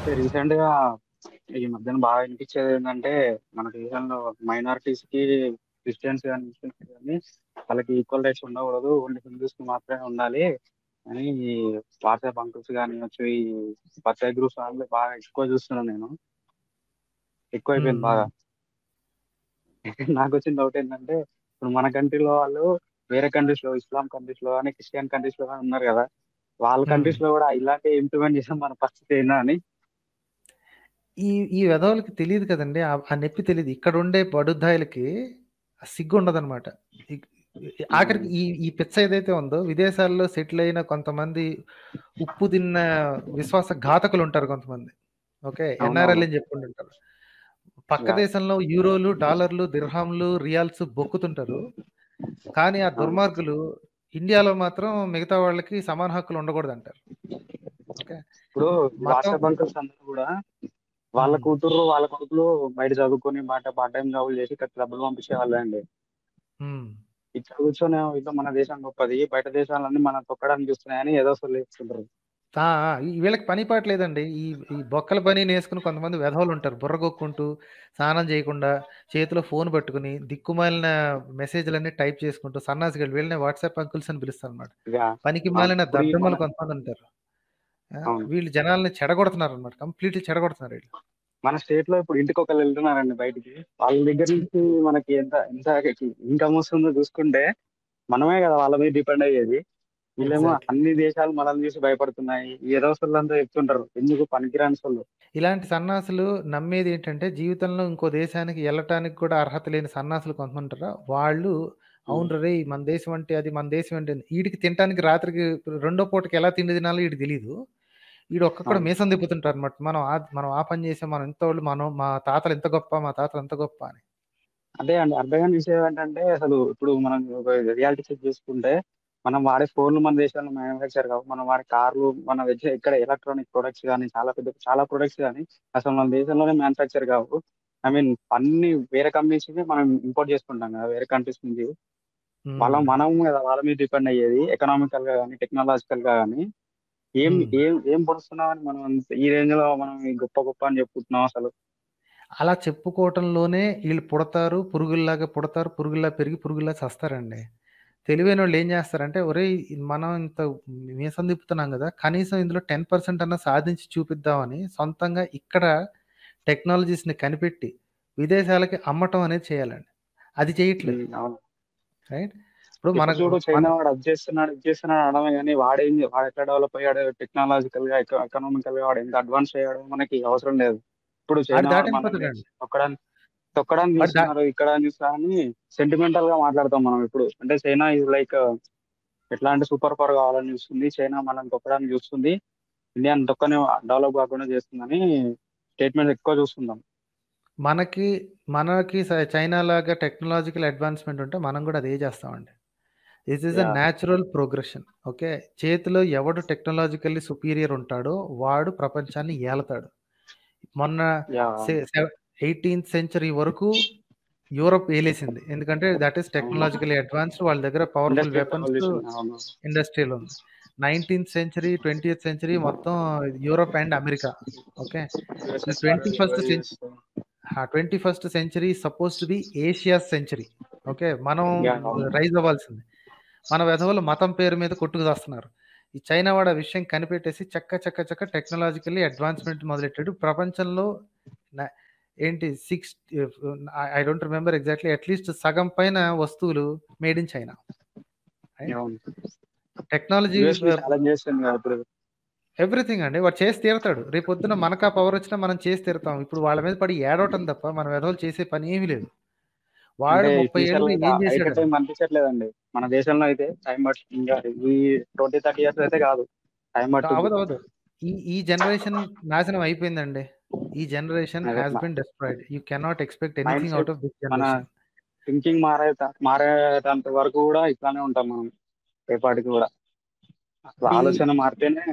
Recent గా ఈ మధ్యన బాగా వినిపించేది ఏంటంటే మన దేశంలో మైనారిటీస్ కి క్రిస్టియన్స్ కానీ ముస్లిమ్స్ కానీ వాళ్ళకి ఈక్వల్ రైట్స్ ఉండకూడదు ఓన్లీ హిందూస్ కి మాత్రమే ఉండాలి అని ఈ వాట్సాప్ అంకుల్స్ కానీ వచ్చి ఈ బత్తాయి గ్రూప్స్ వాళ్ళు బాగా ఎక్కువ చూస్తున్నాను నేను ఎక్కువ అయిపోయింది ఉమ్, బాగా నాకు వచ్చిన డౌట్ ఏంటంటే ఇప్పుడు మన కంట్రీలో వాళ్ళు వేరే కంట్రీస్ లో ఇస్లాం కంట్రీస్ లో కానీ క్రిస్టియన్ కంట్రీస్ లో కానీ ఉన్నారు కదా వాళ్ళ ఉమ్. కంట్రీస్ లో కూడా ఇలాంటి ఇంప్లిమెంట్ చేసాం మన పరిస్థితి ఏందా అని ఈ ఈ వెధవలకి తెలియదు కదండి ఆ ఆ నొప్పి తెలియదు ఇక్కడ ఉండే బడుద్దాయిలకి ఆ సిగ్గు ఉండదన్నమాట ఈ- ఈ- ఆఖరికి ఈ ఈ పిచ్చ ఏదైతే ఉందో విదేశాల్లో సెటిల్ అయిన కొంతమంది ఉప్పు తిన్న విశ్వాస ఘాతకులు ఉంటారు కొంతమంది ఓకే ఎన్ఆర్ఎల్ అవునవును అని చెప్పుకుంటుంటారు పక్క యా దేశంలో యూరోలు డాలర్లు దిర్హాంలు రియాల్స్ బొక్కుతుంటారు కానీ ఆ అవును దుర్మార్గులు ఇండియాలో మాత్రం మిగతా వాళ్ళకి సమాన హక్కులు ఉండకూడదు అంటారు ఓకే ఇప్పుడు మతం వాట్సాప్ అంకుల్స్ అందరూ కూడా వాళ్ళ ఉమ్, కూతురు వాళ్ళ కొడుకులు బయట చదువుకొని బాట పార్ట్ టైం జాబులు చేసి ఇక్కడ డబ్బులు పంపించే వాళ్ళే అండి ఉమ్. ఇక్కడ కూర్చొని ఇదో మన దేశం గొప్పది బయట దేశాలన్నీ మనం తొక్కడానికి చూస్తున్నాయని ఏదో అసలు చెప్తుంటారు ఆ, ఆ, ఈ- వీళ్ళకి పని పాట లేదండి ఈ ఈ బొక్కల పని నేసుకుని కొంతమంది వెధవలు ఉంటారు బుర్రగొక్కుంటూ స్నానం చేయకుండా చేతిలో ఫోన్ పట్టుకుని దిక్కుమాలిన మెసేజ్లన్నీ టైప్ చేసుకుంటూ సన్నాసిగలు వీళ్ళని వాట్సాప్ అంకుల్స్ అని పిలుస్తారు అనమాట ఇక పనికి అవును మాలిన ఇప్పుడు ఈ మన దద్దమ్మలు కొంతమంది ఉంటారు ఆ, అవును వీళ్ళు జనాల్ని చెడగొడుతున్నారు అనమాట కంప్లీట్లీ చెడగొడుతున్నారు వీళ్ళు మన స్టేట్ లో ఇప్పుడు ఇంటికి ఒకళ్ళు వెళ్తున్నారండి బయటికి వాళ్ళ దగ్గర నుంచి మనకి ఎంత ఎంత ఇన్కమ్ వస్తుందో చూసుకుంటే మనమే కదా వాళ్ళ మీద డిపెండ్ అయ్యేది వీళ్ళేమో ఎగ్జాక్ట్లీ అన్ని దేశాలు మనల్ని చూసి భయపడుతున్నాయి ఏదో అంతా చెప్తుంటారు ఎందుకు పనికిరాని సొల్లు ఇలాంటి సన్నాసులు నమ్మేది ఏంటంటే జీవితంలో ఇంకో దేశానికి వెళ్ళటానికి కూడా అర్హత లేని సన్నాసులు కొంతమంది ఉంటారు వాళ్ళు అవును రే మన దేశం అంటే అది మన దేశం అంటే అని. వీడికి తినడానికి రాత్రికి రెండో పూటకి ఎలా తిండి తినాలో వీడికి తెలియదు వీడు ఒక్కొక్కడ అవును మీసం తిప్పుతుంటారు అనమాట మనం ఆ- మనం ఆ పని చేసాం మనం ఇంత వాళ్ళు మనం మా తాతలు ఎంత గొప్ప మా తాతలు ఎంత గొప్ప అని అదే అండి అర్థం కాని విషయం ఏంటంటే అసలు ఇప్పుడు మనం ఒక రియాలిటీ చెక్ చేసుకుంటే మనం వాడే ఫోన్లు మన దేశంలో మ్యానుఫ్యాక్చర్ కావు మనం వాడే కార్లు మన దగ్గర ఇక్కడ ఎలక్ట్రానిక్ ప్రొడక్ట్స్ కానీ చాలా పెద్ద చాలా ప్రొడక్ట్స్ కానీ అసలు మన దేశంలోనే మ్యానుఫ్యాక్చర్ కావు ఐ మీన్ అన్ని వేరే కంపెనీస్ మనం ఇంపోర్ట్ చేసుకుంటాం కదా వేరే కంట్రీస్ నుంచి వాళ్ళ ఉమ్, మనం కదా వాళ్ళ మీద డిపెండ్ అయ్యేది ఎకనామికల్ గా కానీ టెక్నాలజికల్ గా కానీ ఏం ఉమ్. ఏం ఏం పడుతున్నామని మనం అంత- ఈ రేంజ్ లో మనం ఈ గొప్ప గొప్ప అని చెప్పుకుంటున్నాం అసలు అలా చెప్పుకోవటంలోనే వీళ్ళు పుడతారు పురుగుల్లాగా పుడతారు పురుగుల్లా పెరిగి పురుగుల్లా చస్తారండి తెలివైన వాళ్ళు ఏం చేస్తారంటే ఒరే మనం ఇంత మీసం తిప్పుతున్నాం కదా కనీసం ఇందులో టెన్ పర్సెంట్ అన్న సాధించి చూపిద్దామని సొంతంగా ఇక్కడ టెక్నాలజీస్ని కనిపెట్టి విదేశాలకి అమ్మటం అనేది చేయాలండి అది చేయట్లేదు ఉమ్, అవును రైట్ ఇప్పుడు ఇప్పుడు మనకు చూడు మన చైనా వాడు అది చేస్తున్నాడు ఇది చేస్తున్నాడు అనడమే కానీ వాడేం వాడు ఎట్లా డెవలప్ అయ్యాడు టెక్నాలజికల్ గా ఎకనామికల్ గా వాడు ఎంత అడ్వాన్స్ అయ్యాడో మనకి అవసరం లేదు ఇప్పుడు వాడు చైనా వాడు దాటిని మనల్ని పోతాడండి తొక్కడానికి తొక్కడానికి వాడు దా చూస్తున్నారు ఇక్కడ చూస్తారని సెంటిమెంటల్ గా మాట్లాడతాం మనం ఇప్పుడు అంటే చైనా ఇస్ లైక్ ఎట్లా అంటే సూపర్ పవర్ కావాలని చూస్తుంది చైనా మనం తొక్కడానికి చూస్తుంది ఇండియాని తొక్కని డెవలప్ కాకుండా చేస్తుందని స్టేట్మెంట్ ఎక్కువ చూస్తుంటాం మనకి మనకి స- చైనా లాగా టెక్నాలజికల్ అడ్వాన్స్మెంట్ ఉంటే మనం కూడా అదే చేస్తామండి this is a yeah natural progression okay చేతిలో ఎవడు టెక్నాలజికల్లీ సుపీరియర్ ఉంటాడో వాడు ప్రపంచాన్ని ఏలతాడు మొన్న యా ఎయిటీన్త్ సెంచరీ వరకు యూరప్ ఏలేసింది ఎందుకంటే దట్ ఈస్ అవును టెక్నాలజికల్లీ అడ్వాన్స్డ్ వాళ్ళ దగ్గర పవర్ఫుల్ ఇండస్ట్రియల్ వెపన్స్ రెవల్యూషన్ అవును ఇండస్ట్రియల్ ఉంది నైన్టీన్త్ సెంచరీ ట్వంటీయత్ సెంచరీ మొత్తం యూరోప్ అండ్ అమెరికా ఓకే ఈ USSR twenty first US twenty first century suppose to be Asia century okay మనం యా అవును rise అవ్వాల్సింది మన వెధవలు మతం పేరు మీద కొట్టుకు చేస్తున్నారు ఈ చైనా వాడు ఆ విషయం కనిపెట్టేసి చక్క చక్క చక్క టెక్నాలజికల్లీ అడ్వాన్స్మెంట్ మొదలెట్టాడు ప్రపంచంలో న- ఏంటి six I don't remember exactly at least సగం పైన వస్తువులు మేడ్ ఇన్ చైనా అవును టెక్నాలజీ యుఎస్ ని ఛాలెంజ్ చేస్తుంది కదా ఇప్పుడు ఎవ్రీథింగ్ అండి వాడు చేసి తీరుతాడు రేపు పొద్దున మనకు ఆ పవర్ వచ్చినా మనం చేసి తీరుతాం ఇప్పుడు వాళ్ళ మీద పడి ఏడవటం తప్ప మన వెధవలు చేసే పని ఏమీ లేదు వాడు అంటే ముప్పై ఫ్యూచర్ ఏళ్ళు లో అయితే ఏం అయితే చేశాడు టైం అనిపించట్లేదండి మన దేశంలో అయితే టైం పడుతుంది ఇంకా ఈ ట్వంటీ థర్టీ ఇయర్స్ అయితే కాదు టైం పడుతుంది అవదు అవదు ఈ ఈ జనరేషన్ నాశనం అయిపోయిందండి ఈ జనరేషన్ అదే has been destroyed you cannot expect mind anything out set of this మన జనరేషన్ థింకింగ్ మారే మారేటంత వరకు కూడా ఇట్లానే ఉంటాం మనం రేపాటికి కూడా అసలు ఈ ఆలోచన మారితేనే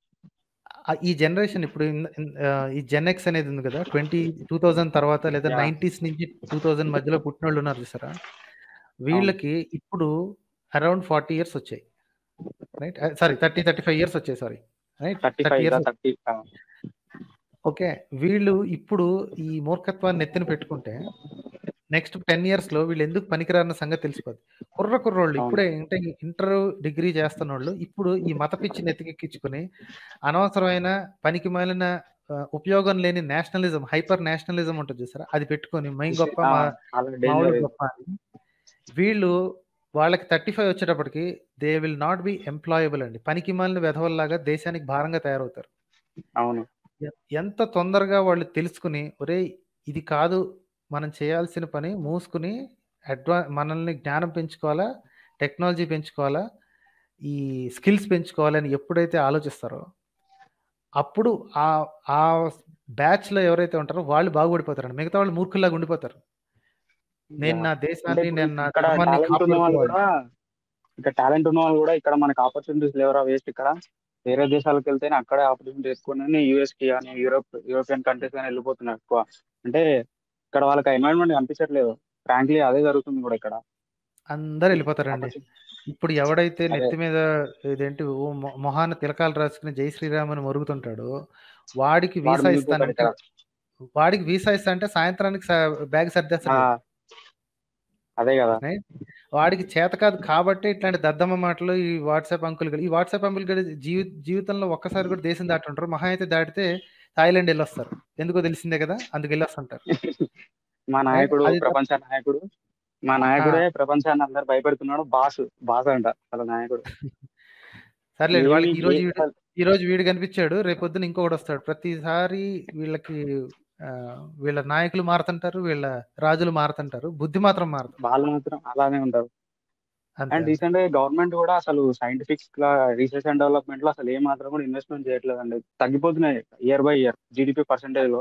ఆ- ఈ జనరేషన్ ఇప్పుడు ఇన్- ఇన్- ఆ, ఈ జెన్ ఎక్స్ అనేది ఉంది కదా ట్వంటీ టూ థౌజండ్ తర్వాత లేదా యా నైంటీస్ నుంచి టూ థౌజండ్ మధ్యలో పుట్టిన వాళ్ళు ఉన్నారు చూసారా అవును వీళ్ళకి ఇప్పుడు అరౌండ్ ఫార్టీ ఇయర్స్ వచ్చాయి right sorry thirty thirty five years వచ్చాయి sorry right thirty thirty five years thirty okay. వీళ్ళు ఇప్పుడు ఈ మూర్ఖత్వాన్ని నెత్తిన పెట్టుకుంటే నెక్స్ట్ 10 ఇయర్స్‌లో వీళ్ళెందుకు పనికిరారన్న సంగతి తెలిసిపోద్ది. కుర్ర కుర్రోళ్ళు అవును. ఇప్పుడే అంటే ఇంటర్, డిగ్రీ చేస్తున్నోళ్ళు ఇప్పుడు ఈ మత పిచ్చి నెత్తికెక్కించుకొని అనవసరమైన పనికిమాలిన ఆహ్, ఉపయోగం లేని నేషనలిజం, హైపర్ నేషనలిజం ఉంటది చూసారా? అది పెట్టుకొని మేము గొప్ప ఆ! మా చాలా మా డేంజర్ వోళ్ళు ఇది. గొప్ప అని. వీళ్ళు వాళ్ళకి 35 వచ్చేటప్పటికి they will not be employable అండి. పనికిమాలిన వెధవల్లాగా దేశానికి భారంగా తయారవుతారు. అవును. ఎ ఎంత తొందరగా వాళ్ళు తెలుసుకొని, ఒరేయ్! ఇది కాదు మనం చేయాల్సిన పని మూసుకొని అడ్వా మనల్ని జ్ఞానం పెంచుకోవాలా, టెక్నాలజీ పెంచుకోవాలా, ఈ స్కిల్స్ పెంచుకోవాలని ఎప్పుడైతే ఆలోచిస్తారో, అప్పుడు ఆహ్, ఆ బ్యాచ్‌లో ఎవరైతే ఉంటారో వాళ్ళు బాగుపడిపోతారండి. మిగతా వాళ్ళు మూర్ఖుల్లాగా ఉండిపోతారు. నేను యాహ్! నా అంటే దేశాన్ని, ఇప్పుడు నేను నా ఇక్కడ ధర్మాన్ని టాలెంట్ ఉన్న వాళ్ళు కాపాడుకోవాలి. కూడా ఇక్కడ టాలెంట్ ఉన్న వాళ్ళు కూడా ఇక్కడ మనకు ఆపర్చునిటీస్ లేవురా వేస్ట్ ఇక్కడ. వేరే దేశాలకెళ్తేనే అక్కడే ఆపర్చునిటీ తెచ్చుకొని యూఎస్‌కి గాని, యూరోప్ యూరోపియన్ కంట్రీస్ గాని వెళ్ళిపోతున్నారు ఎక్కువ. అంటే ఇక్కడ వాళ్ళకి ఆ ఎన్వైర్న్‌మెంట్ కనిపించట్లేదు. ఫ్రాంక్లీ అదే జరుగుతుంది కూడా ఇక్కడ. అందరూ ఎళ్ళిపోతారండి. ఆపర్చునిటీ ఇప్పుడు ఎవడైతే అదే. నెత్తి మీద ఇదేంటి ఓ మొ మొహాన తిలకాలు రాసుకొని జై శ్రీరామ్ అని మొరుగుతుంటాడో, వాడికి వాడు వీసా మిగిలిపోతాడు ఇస్తానంటే ఇక్కడ. వాడికి వీసా ఇస్తా అంటే సాయంత్రానికి స బ్యాగ్ ఆ! సర్దేస్తాడు వాడు. అదే గదా! రైట్. వాడికి చేత కాదు కాబట్టే ఇట్లాంటి దద్దమ్మ మాటలు ఈ వాట్సాప్ అంకుల్‌గలు ఈ వాట్సాప్ అంకుల్‌గలు జీవి జీవితంలో ఒక్కసారి కూడా దేశం దాటి ఉండరు. మహా అయితే దాటితే థాయిలాండ్ ఎళ్ళొస్తారు. ఎందుకో తెలిసిందే కదా! అందుకు ఎళ్ళొస్తుంటారు. మా రైట్. నాయకుడు అది తప్ ప్రపంచ నాయకుడు. మా ఆ! నాయకుడే ప్రపంచాన్ని అందరూ భయపెడుతున్నాడు. బాసు. బాస్ అంట వాళ్ళ నాయకుడు. సర్లేండి. ఏమి వాళ్ళకి ఈరోజు ఏ వీడు అసలు ఈరోజు వీడు కనిపించాడు. రేపొద్దున ఇంకొకడొస్తాడు. ప్రతిసారి వీళ్ళకి ఆహ్, వీళ్ళ నాయకులు మారుతుంటారు. వీళ్ళ రాజులు మారుతుంటారు. బుద్ధి మాత్రం మారదు. వాళ్ళు మాత్రం అలానే ఉంటారు. అంతే. అండ్ అంతే. రీసెంట్‌గా గవర్నమెంట్ గూడా అసలు సైంటిఫిక్‌లా రీసెర్చ్ అండ్ డెవలప్‌మెంట్‌లో అసలు ఏ మాత్రం కూడా ఇన్వెస్ట్‌మెంట్ చేయట్లేదండి. తగ్గిపోతున్నాయి ఇయర్ బై ఇయర్ జీడీపీ పర్సెంటేజ్‌లో.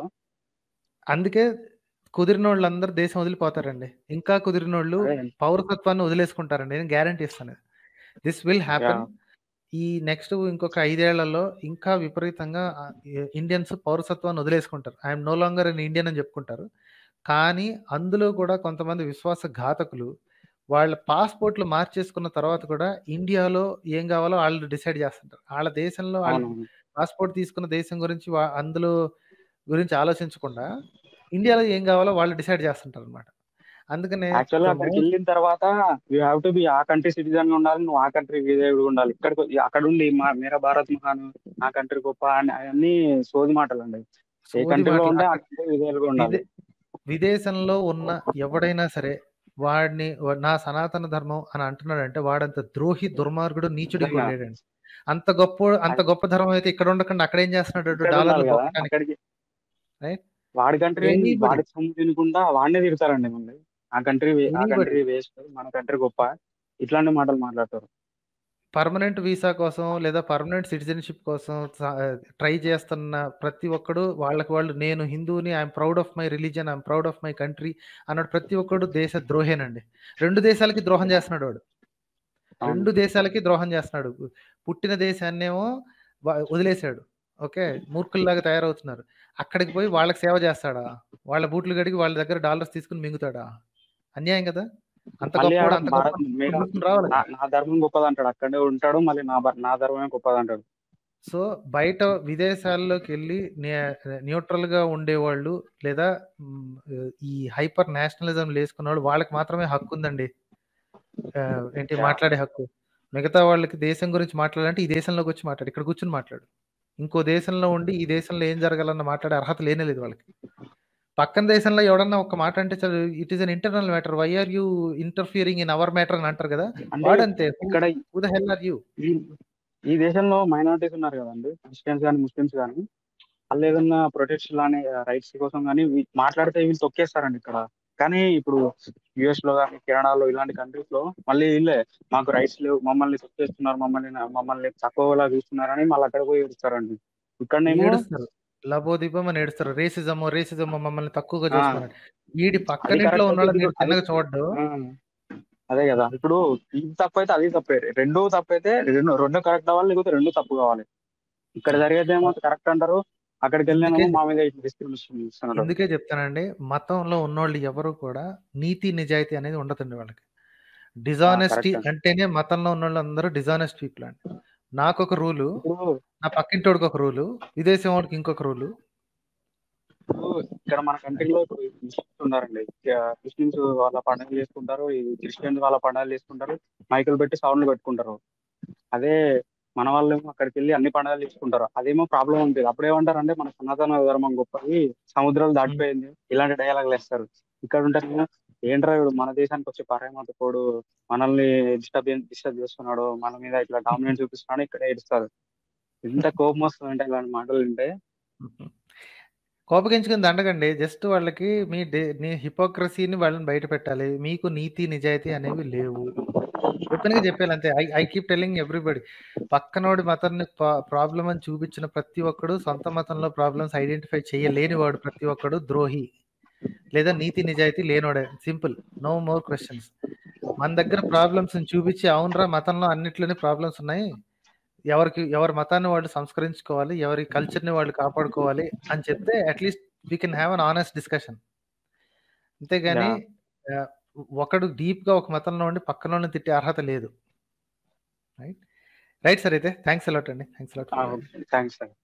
అందుకే కుదిరినోళ్ళందరూ దేశం వదిలిపోతారండి. ఇంకా కుదిరినోళ్ళు అదే. పౌరసత్వాన్ని వదిలేసుకుంటారండి. నేను గ్యారంటీ ఇస్తాను. This will happen. యాహ్! ఈ నెక్స్ట్ ఇంకొక 5 ఏళ్లలో ఇంకా విపరీతంగా ఆహ్, ఇ ఇండియన్స్ పౌరసత్వాన్ని వదిలేసుకుంటారు. I am no longer an Indian అని చెప్పుకుంటారు. కానీ అందులో కూడా కొంతమంది విశ్వాసఘాతకులు వాళ్ళ పాస్‌పోర్ట్‌లు మార్చేసుకున్న తర్వాత కూడా ఇండియాలో ఏం కావాలో ఆళ్ళు డిసైడ్ చేస్తుంటారు. ఆళ్ళ దేశంలో ఆళ్ళు అవునవును. పాస్‌పోర్ట్ తీసుకున్న దేశం గురించి వా అందులో గురించి ఆలోచించకుండా ఇండియాలో ఏం కావాలో వాళ్ళు డిసైడ్ చేస్తుంటారనమాట. అందుకనే యాక్చువల్‌గా ద మోస్ట్ అక్కడికెళ్ళిన తర్వాత you have to be a country సిటిజన్‌గా ఉండాలి. నువ్వు ఆ కంట్రీ విధేయుడిగా ఉండాలి. ఇక్కడికి అక్కడుండి మా మేరా భారత్ మహాన్ నా కంట్రీ గొప్ప అని అయన్నీ సోది మాటలండి. ఏ సోది కంట్రీలో మాటలు. ఉంటే ఆ అక్కడ కంట్రీ విధేయులుగా ఉండాలి. విదే విదేశంలో ఉన్న ఎవడైనా సరే వాడిని వ నా సనాతన ధర్మం అని అంటున్నాడంటే వాడంత ద్రోహి, దుర్మార్గుడు, నీచుడు నిజంగా. ఇంకోడు లేడండి. అంత గొప్పోడు అంత అది గొప్ప ధర్మం అయితే ఇక్కడ ఉండకుండా అక్కడేం చేస్తున్నాడు వాడు ఇక్కడ ఉండాలి డాలర్లు గదా! బొక్కటానికి. అక్కడికి రైట్. వాడి కంట్రీ ఎనీబడీ. వాడి సొమ్ము తినకుండా వాడినే తిడతారండి మళ్ళీ. ఆ కంట్రీ వే ఆ ఎనీబడీ. కంట్రీ వేస్ట్ మన కంట్రీ గొప్ప. ఇట్లాంటి మాటలు మాట్లాడతారు. పర్మనెంట్ వీసా కోసం లేదా పర్మనెంట్ సిటిజన్‌షిప్ కోసం స ట్రై చేస్తున్న ప్రతి ఒక్కడు వాళ్ళకి వాళ్ళు నేను హిందువుని I am proud of my religion, I am proud of my country అన్నాడు ప్రతి ఒక్కడు దేశ ద్రోహేనండి. 2 దేశాలకి ద్రోహం చేస్తున్నాడు వాడు. అవును. 2 దేశాలకి ద్రోహం చేస్తున్నాడు. పుట్టిన దేశాన్నేమో వ వదిలేసాడు. ఓకే. మూర్ఖుల్లాగా తయారవుతున్నారు. అక్కడికి పోయి వాళ్ళకి సేవ చేస్తాడా? వాళ్ళ బూట్లు కడిగి వాళ్ళ దగ్గర డాలర్స్ తీసుకొని మింగుతాడా? అన్యాయం కదా! అంత మళ్ళీ గొప్పోడు ఆడ అంత భారత్ గొప్పోడిని మేరా చూసుకొని రావాలి నా కదా! నా ధర్మం గొప్పదంటాడు. అక్కడే ఉంటాడు. మళ్ళీ నా బ నా ధర్మమే గొప్పదంటాడు. సో, బయట విదేశాల్లోకెళ్ళి న్యా న్యూట్రల్‌గా ఉండేవాళ్ళు లేదా హ్మ్, ఈ హైపర్ నేషనలిజంలేసుకున్నోళ్ళు వాళ్ళకి మాత్రమే హక్కుందండి. ఆహ్, ఏంటి యాహ్! మాట్లాడే హక్కు. మిగతా వాళ్ళకి దేశం గురించి మాట్లాడాలంటే ఈ దేశంలోకొచ్చి మాట్లాడు. ఇక్కడ కూర్చొని మాట్లాడు. ఇంకో దేశంలో ఉండి ఈ దేశంలో ఏం జరగాలన్న మాట్లాడే అర్హత లేనే లేదు వాళ్ళకి. పక్కన దేశంలో ఎవడన్నా ఒక మాట అంటే చాలు it is an internal matter. Why are you interfering in our matter అని అంటారు కదా! అంటే వాడంతే. హూ ఇక్కడ who the hell are you? ఈ ఈ దేశంలో మైనారిటీస్ ఉన్నారు గదండీ! క్రిస్టియన్స్ గాని, ముస్లిమ్స్ గాని. ఆళ్ళేదన్నా ప్రొటెస్ట్ గాని రైట్స్ కోసం గాని వి మాట్లాడితే వీళ్ళు తొక్కేస్తారండి ఇక్కడ. కానీ ఇప్పుడు యూఎస్‌లో గాని, కెనడాలో ఇలాంటి కంట్రీస్‌లో మళ్ళీ ఈళ్ళే మాకు రైట్స్ లేవు. మమ్మల్ని తొక్కేస్తున్నారు. మమ్మల్ని న మమ్మల్ని తక్కువలా చూస్తున్నారని మళ్ళీ అక్కడికి పోయి ఏడుస్తారండి. ఇక్కడనేమో ఏడుస్తారు. లబోదిబోమని ఏడుస్తారు. రేసిజమో, రేసిజమో మమ్మల్ని తక్కువగా ఆ! చూస్తున్నారని. ఈడి అది పక్కనింట్లో కరెక్ట్ అయితే ఉన్నోళ్ళని ఇది ఈడు అది చిన్నగా చూడడు. ఆ! అదే గదా! ఇప్పుడు ఇది తప్పైతే అది తప్పే. రెండూ తప్పైతే రెండు రెండు కరెక్ట్ అవ్వాలి. లేకపోతే రెండు తప్పు కావాలి. ఇక్కడ జరిగేదేమో కరెక్ట్ అంటారు. అక్కడికెళ్ళినేమో ఇందుకే మా మీద డిస్క్రిమినేషన్ ఇస్తున్నారు. ఇందుకే చెప్తానండి. మతంలో ఉన్నోళ్ళు ఎవరు కూడా నీతి, నిజాయితీ అనేది ఉండదండి వాళ్ళకి. ఆ! డిజానెస్టీ కరెక్ట్ అండి. అంటేనే మతంలో ఉన్నోళ్ళందరూ డిజానెస్ట్ పీపుల్ అండి. నాకొక రూలు, ఇప్పుడు నా పక్కింటోడికి ఒక రూలు, విదేశం వాడికి ఇంకొక రూలు. ఇప్పుడు ఇక్కడ మన కంట్రీలో ఇప్పుడు ముస్లిమ్స్ ఉన్నారండి క్రిస్టియన్స్ వాళ్ళ పండుగలు చేసుకుంటారు ఈ క్రిస్టియన్స్ వాళ్ళ పండుగలు చేసుకుంటారు మైకులు పెట్టి సౌండ్లు పెట్టుకుంటారు అదే మన వాళ్ళు అక్కడికి వెళ్ళి అన్ని పండుగలు చేసుకుంటారు అదేమో ప్రాబ్లం ఉంటుంది అప్పుడు ఏమంటారంటే మన సనాతన ధర్మం గొప్పది సముద్రాలు దాటిపోయింది ఇలాంటి డైలాగులు వేస్తారు ఇక్కడ ఉంటారు ఏంట్రా వీడు మన దేశానికి వచ్చి పరాయమత కోడు మనల్ని డిస్టర్బ్ డిస్టర్బ్ చేస్తున్నాడు మన మీద ఇట్లా డామినెంట్ చూపిస్తున్నాడు ఇక్కడ ఏడుస్తారు ఎంత కోపం వస్తుందంటే ఇలాంటి మాటలు వింటే కోపగించుకుని దండగండి జస్ట్ వాళ్ళకి మీ డే- నీ హిపోక్రసీని వాళ్ళని బయట పెట్టాలి మీకు నీతి నిజాయితీ అనేవి లేవు ఓపెన్ గా చెప్పాలి అంతే I I keep telling everybody పక్కనోడి మతాన్ని ప్రాబ్లం అని చూపించిన ప్రతి ఒక్కడు సొంత మతంలో ప్రాబ్లమ్స్ ఐడెంటిఫై చేయలేని వాడు ప్రతి ఒక్కడు ద్రోహి లేదా నీతి నిజాయితీ లేనోడే సింపుల్ నో మోర్ క్వశ్చన్స్ మన దగ్గర ప్రాబ్లమ్స్ చూపించి అవునరా మతంలో అన్నిట్లోనే ప్రాబ్లమ్స్ ఉన్నాయి ఎవరికి ఎవరి మతాన్ని వాళ్ళు సంస్కరించుకోవాలి ఎవరి కల్చర్ని వాళ్ళు కాపాడుకోవాలి అని చెప్తే at least we can have an honest discussion అంతేగాని ఆ, ఒకడు డీప్ గా ఒక మతంలో ఉండి పక్కన తిట్టే అర్హత లేదు రైట్ రైట్ సార్ అయితే థ్యాంక్స్ అలాట్ అండి థ్యాంక్స్ అలాట్ థ్యాంక్స్ సార్